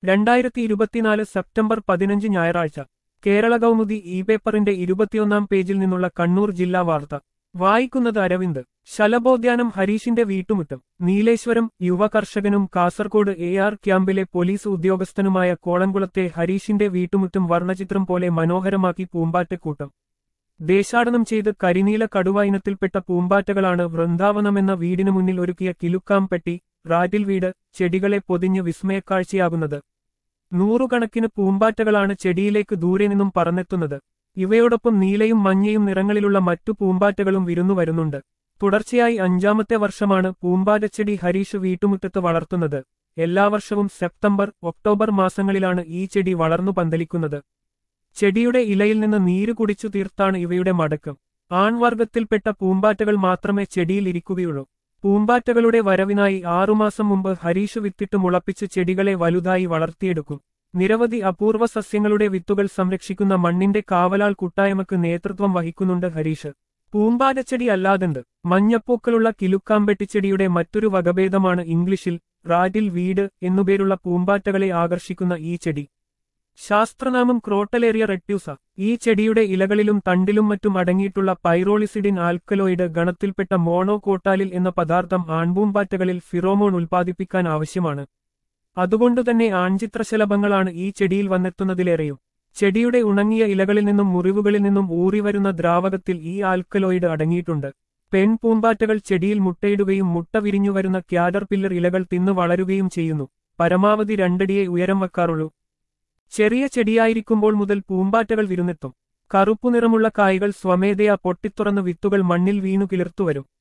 രണ്ടായിരത്തി ഇരുപത്തിനാല് സെപ്റ്റംബർ പതിനഞ്ച് ഞായറാഴ്ച കേരള കൗമുദി ഇ പേപ്പറിന്റെ ഇരുപത്തിയൊന്നാം പേജിൽ നിന്നുള്ള കണ്ണൂർ ജില്ലാ വാർത്ത വായിക്കുന്നത് അരവിന്ദ് ശലഭോദ്യാനം ഹരീഷിന്റെ വീട്ടുമുറ്റം നീലേശ്വരം യുവ കർഷകനും കാസർകോട് എ ആർ ക്യാമ്പിലെ പോലീസ് ഉദ്യോഗസ്ഥനുമായ കോളംകുളത്തെ ഹരീഷിന്റെ വീട്ടുമുറ്റം വർണ്ണചിത്രം പോലെ മനോഹരമാക്കി പൂമ്പാറ്റക്കൂട്ടം ദേശാടനം ചെയ്ത് കരിനീല കടുവ ഇനത്തിൽപ്പെട്ട പൂമ്പാറ്റകളാണ് വൃന്ദാവനമെന്ന വീടിനു മുന്നിൽ ഒരുക്കിയ കിലുക്കാംപെട്ടി റാറ്റിൽ വീട് ചെടികളെ പൊതിഞ്ഞ് വിസ്മയക്കാഴ്ചയാകുന്നത് നൂറുകണക്കിന് പൂമ്പാറ്റകളാണ് ചെടിയിലേക്ക് ദൂരെ നിന്നും പറന്നെത്തുന്നത് ഇവയോടൊപ്പം നീലയും മഞ്ഞയും നിറങ്ങളിലുള്ള മറ്റു പൂമ്പാറ്റകളും വിരുന്നു വരുന്നുണ്ട് തുടർച്ചയായി അഞ്ചാമത്തെ വർഷമാണ് പൂമ്പാറ്റച്ചെടി ഹരീഷ് വീട്ടുമുറ്റത്ത് വളർത്തുന്നത് എല്ലാ വർഷവും സെപ്റ്റംബർ ഒക്ടോബർ മാസങ്ങളിലാണ് ഈ ചെടി വളർന്നു പന്തലിക്കുന്നത് ചെടിയുടെ ഇലയിൽ നിന്ന് നീര് കുടിച്ചു തീർത്താണ് ഇവയുടെ മടക്കം ആൺവർഗത്തിൽപ്പെട്ട പൂമ്പാറ്റകൾ മാത്രമേ ചെടിയിൽ ഇരിക്കുകയുള്ളൂ പൂമ്പാറ്റകളുടെ വരവിനായി ആറുമാസം മുമ്പ് ഹരീഷ് വിത്തിട്ട് മുളപ്പിച്ച് ചെടികളെ വലുതായി വളർത്തിയെടുക്കും നിരവധി അപൂർവ സസ്യങ്ങളുടെ വിത്തുകൾ സംരക്ഷിക്കുന്ന മണ്ണിന്റെ കാവലാൾ കൂട്ടായ്മക്ക് നേതൃത്വം വഹിക്കുന്നുണ്ട് ഹരീഷ് പൂമ്പാറ്റച്ചെടി അല്ലാതെന്ത് മഞ്ഞപ്പൂക്കളുള്ള കിലുക്കാമ്പെട്ടിച്ചെടിയുടെ മറ്റൊരു വകഭേദമാണ് ഇംഗ്ലീഷിൽ റാറ്റിൽ വീട് എന്നുപേരുള്ള പൂമ്പാറ്റകളെ ആകർഷിക്കുന്ന ഈ ചെടി ശാസ്ത്രനാമം ക്രോട്ടലേറിയ റെട്യൂസ ഈ ചെടിയുടെ ഇലകളിലും തണ്ടിലും മറ്റും അടങ്ങിയിട്ടുള്ള പൈറോളിസിഡിൻ ആൽക്കലോയിഡ് ഗണത്തിൽപ്പെട്ട മോണോകോട്ടാലിൽ എന്ന പദാർത്ഥം ആൺപൂമ്പാറ്റകളിൽ ഫിറോമോൺ ഉൽപ്പാദിപ്പിക്കാൻ ആവശ്യമാണ് അതുകൊണ്ടുതന്നെ ആൺചിത്രശലഭങ്ങളാണ് ഈ ചെടിയിൽ വന്നെത്തുന്നതിലേറെയും ചെടിയുടെ ഉണങ്ങിയ ഇലകളിൽ നിന്നും മുറിവുകളിൽ നിന്നും ഊറിവരുന്ന ദ്രാവകത്തിൽ ഈ ആൽക്കലോയിഡ് അടങ്ങിയിട്ടുണ്ട് പെൺപൂമ്പാറ്റകൾ ചെടിയിൽ മുട്ടയിടുകയും മുട്ട വിരിഞ്ഞുവരുന്ന ക്യാഡർപില്ലർ ഇലകൾ തിന്നു വളരുകയും ചെയ്യുന്നു പരമാവധി രണ്ടടിയെ ഉയരം വെക്കാറുള്ളൂ ചെറിയ ചെടിയായിരിക്കുമ്പോൾ മുതൽ പൂമ്പാറ്റകൾ വിരുന്നെത്തും കറുപ്പുനിറമുള്ള കായ്കൾ സ്വമേധയാ പൊട്ടിത്തുറന്ന് വിത്തുകൾ മണ്ണിൽ വീണു കിളിർത്തുവരും